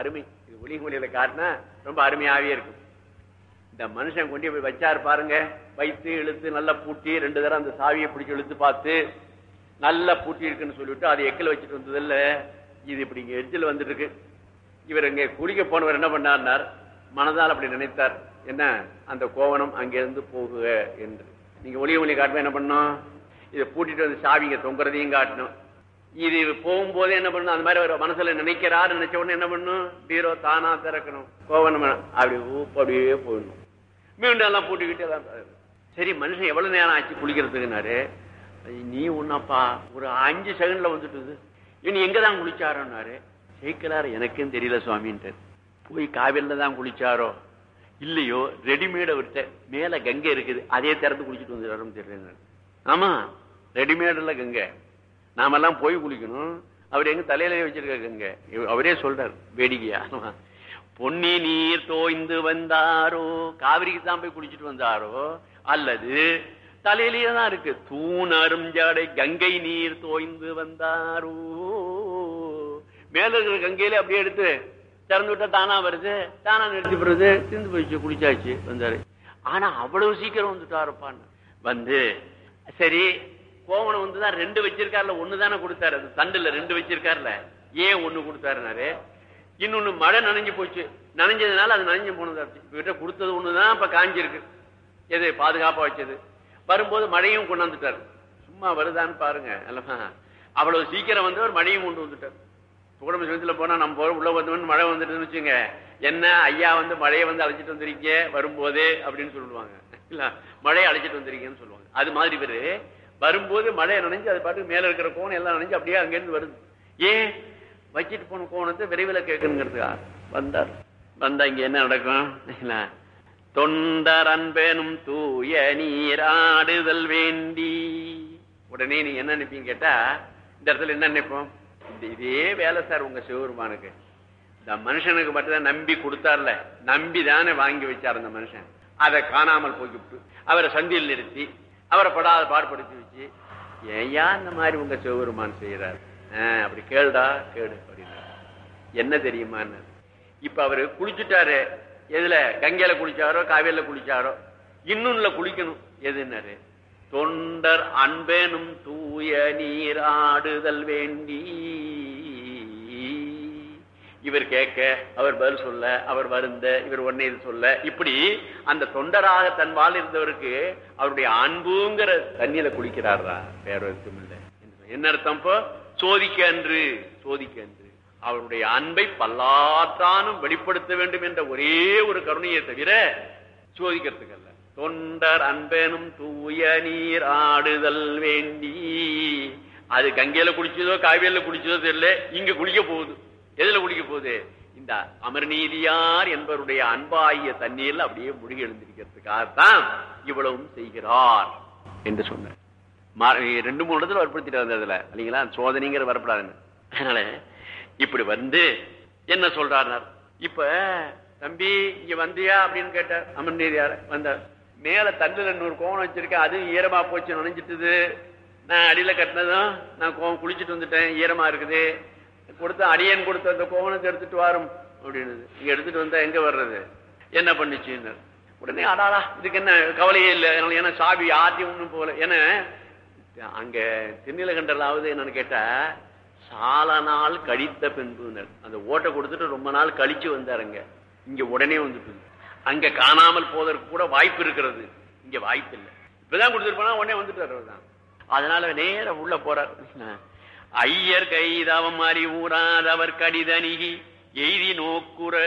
அருமை இது ஒளி மொழியில காட்டினா ரொம்ப அருமையாவே இருக்கும் இந்த மனுஷன் கொண்டு போய் வச்சாரு பாருங்க வைத்து இழுத்து நல்லா பூட்டி ரெண்டு தடவை அந்த சாவியை பிடிச்சி இழுத்து பார்த்து நல்லா பூட்டி இருக்குன்னு சொல்லிவிட்டு அதை எக்கில் வச்சுட்டு வந்ததில்ல இது இப்படி இங்க எட்ஜில் வந்துட்டு இருக்கு இவர் இங்க குளிக்க போனவர் என்ன பண்ணார்னார் மனதால் அப்படி நினைத்தார் என்ன அந்த கோவணம் அங்கிருந்து போகுக என்று நீங்க ஒளிய ஒளி காட்டும்போது என்ன பண்ணணும் இதை பூட்டிட்டு வந்து சாவிங்க தொங்குறதையும் காட்டணும் இது போகும்போதே என்ன பண்ணணும் அந்த மாதிரி ஒரு மனசுல நினைக்கிறாரு நினைச்ச உடனே என்ன பண்ணணும் பீரோ தானா திறக்கணும் கோவணம் அப்படி ஊப்பு அப்படியே போயிடணும் மீண்டும் எல்லாம் பூட்டிக்கிட்டே தான் இருந்தாரு. சரி மனுஷன் எவ்வளவு நேரம் ஆச்சு குளிக்கிறதுக்குனாரு நீ ஒன்னாப்பா ஒரு அஞ்சு செகண்ட்ல வந்துட்டுது இனி எங்க தான் குளிச்சாரோன்னாரு ஜெயிக்கலாரு எனக்கும் தெரியல சுவாமின்ட்டு போய் காவிரில தான் குளிச்சாரோ இல்லையோ ரெடிமேட் அவர்கிட்ட மேல கங்கை இருக்குது அதே திறந்து குளிச்சுட்டு வந்துடுறாருன்னு தெரியல ஆமா ரெடிமேடுல கங்கை நாமெல்லாம் போய் குளிக்கணும் அவர் எங்க தலையில வச்சிருக்க கங்கை இவ- அவரே சொல்றாரு வேடிக்கையா பொன்னி நீர் தோய்ந்து வந்தாரோ காவிரிக்கு தான் போய் குளிச்சுட்டு வந்தாரோ அல்லது தலையிலேயே தான் இருக்கு தூண் அருஞ்சாடை கங்கை நீர் தோய்ந்து வந்தாரோ மேல இருக்கிற கங்கையில அப்படியே எடுத்து திறந்து விட்டா தானா வருது தானா நிறுத்தி போறது திருந்து போயிடுச்சு குளிச்சாச்சு வந்தாரு ஆனா அவ்வளவு சீக்கிரம் வந்துட்டாருப்பான்னு வந்து சரி கோவணம் வந்து தான் ரெண்டு வச்சிருக்காருல ஒண்ணு தானே கொடுத்தாரு அது தண்டுல ரெண்டு வச்சிருக்காருல ஏன் ஒண்ணு கொடுத்தாருனாரு இன்னொன்னு மழை நனைஞ்சு போச்சு நனைஞ்சதுனால அது நனைஞ்சு போனது இவர்கிட்ட கொடுத்தது ஒண்ணுதான் இப்ப காஞ்சிருக்கு எது பாதுகாப்பா வச்சது வரும்போது மழையும் கொண்டாந்துட்டாரு சும்மா வருதான்னு பாருங்க அல்லவா அவ்வளவு சீக்கிரம் வந்து ஒரு மழையும் கொண்டு வந்துட்டார் குடும்ப சமயத்துல போனா நம்ம போற உள்ள வந்தவன் மழை வந்துட்டுன்னு வச்சுங்க என்ன ஐயா வந்து மழையை வந்து அழைச்சிட்டு வந்திருக்கீங்க வரும்போது அப்படின்னு சொல்லுவாங்க இல்ல மழையை அழைச்சிட்டு வந்திருக்கீங்கன்னு சொல்லுவாங்க அது மாதிரி இவரு வரும்போது மழையை நனைஞ்சு அது பாட்டுக்கு மேல இருக்கிற கோணம் எல்லாம் நனைஞ்சு அப்படியே அங்கிருந்து வருது ஏன் வச்சிட்டு போன கோணத்தை விரைவில் கேட்கணுங்கிறதுக்கா வந்தார் வந்தா இங்க என்ன நடக்கும் இல்ல தொண்டர் அன்பெனும் தூய நீராடுதல் வேண்டி உடனே நீ என்ன நினைப்பீங்க கேட்டா இந்த இடத்துல என்ன நினைப்போம் இந்த இதே வேலை சார் உங்க சிவபெருமானுக்கு இந்த மனுஷனுக்கு மட்டும்தான் நம்பி கொடுத்தார்ல நம்பி தானே வாங்கி வச்சார் அந்த மனுஷன் அதை காணாமல் போய்விட்டு அவரை சந்தியில் நிறுத்தி அவரை படாத பாடுபடுத்தி வச்சு ஏயா இந்த மாதிரி உங்க சிவபெருமான் செய்யறாரு ஆஹ் அப்படி கேளுடா கேடு அப்படின்னா என்ன தெரியுமான்னு இப்ப அவரு குளிச்சுட்டாரு எதுல கங்கையில குளிச்சாரோ காவேரியில குளிச்சாரோ இன்னும்ல குளிக்கணும் எதுன்னாரு தொண்டர் அன்பேனும் தூய நீர் ஆடுதல் வேண்டி இவர் கேட்க அவர் பதில் சொல்ல அவர் வருந்த இவர் ஒன்னே இது சொல்ல இப்படி அந்த தொண்டராக தன் வாழ் இருந்தவருக்கு அவருடைய அன்புங்கிற தண்ணியில குளிக்கிறாரா வேற எதுவும் இல்லை என்ன அர்த்தம் இப்போ சோதிக்க அன்று சோதிக்க அன்று அவருடைய அன்பை பல்லாற்றானும் வெளிப்படுத்த வேண்டும் என்ற ஒரே ஒரு கருணையை தவிர சோதிக்கிறதுக்கு அல்ல தொண்டர் அன்பெனும் தூய நீர் ஆடுதல் வேண்டி அது கங்கையில குளிச்சதோ காவேரியில குளிச்சதோ தெரியல இங்க குளிக்க போகுது எதுல குளிக்க போகுது இந்த அமர்நீதியார் என்பவருடைய அன்பாகிய தண்ணீர்ல அப்படியே முழுகி எழுந்திருக்கிறதுக்காகத்தான் இவ்வளவும் செய்கிறார் என்று சொன்னார் மா- ரெண்டு மூணு இடத்துல வற்புறுத்திட்டு வந்தது அதுல இல்லைங்களா சோதனைங்கிற வரப்படாதுன்னு அதனால இப்படி வந்து என்ன சொல்றாருனார் இப்ப தம்பி இங்க வந்தியா அப்படின்னு கேட்டார் அமர்நீதியார் வந்தார் மேல தண்டுல நூறு கோவம் வச்சிருக்கேன் அதுவும் ஈரமா போச்சு நனைஞ்சிட்டுது நான் அடியில கட்டினதும் நான் கோவம் குளிச்சுட்டு வந்துட்டேன் ஈரமா இருக்குது கொடுத்த அடியன் கொடுத்த அந்த கோவணத்தை எடுத்துட்டு வரும் அப்படின்னு இங்க எடுத்துட்டு வந்தா எங்க வர்றது என்ன பண்ணுச்சுன்னு உடனே அடாடா இதுக்கு என்ன கவலையே இல்லை அதனால ஏன்னா சாவி ஆத்தி ஒண்ணும் போல ஏன்னா அங்க திருநீலகண்டலாவது என்னன்னு கேட்டா சால நாள் கழித்த பின்புனர் அந்த ஓட்டை கொடுத்துட்டு ரொம்ப நாள் கழிச்சு வந்தாருங்க இங்க உடனே வந்துட்டு அங்க காணாமல் போவதற்கு கூட வாய்ப்பு இருக்கிறது இங்க வாய்ப்பு இல்லை இப்பதான் கொடுத்துட்டு போனா உடனே வந்துட்டு தான் அதனால நேர உள்ள போறார் ஐயர் கைதவம் அறிவுறாதவர் கடிதணிகி எய்தி நோக்குற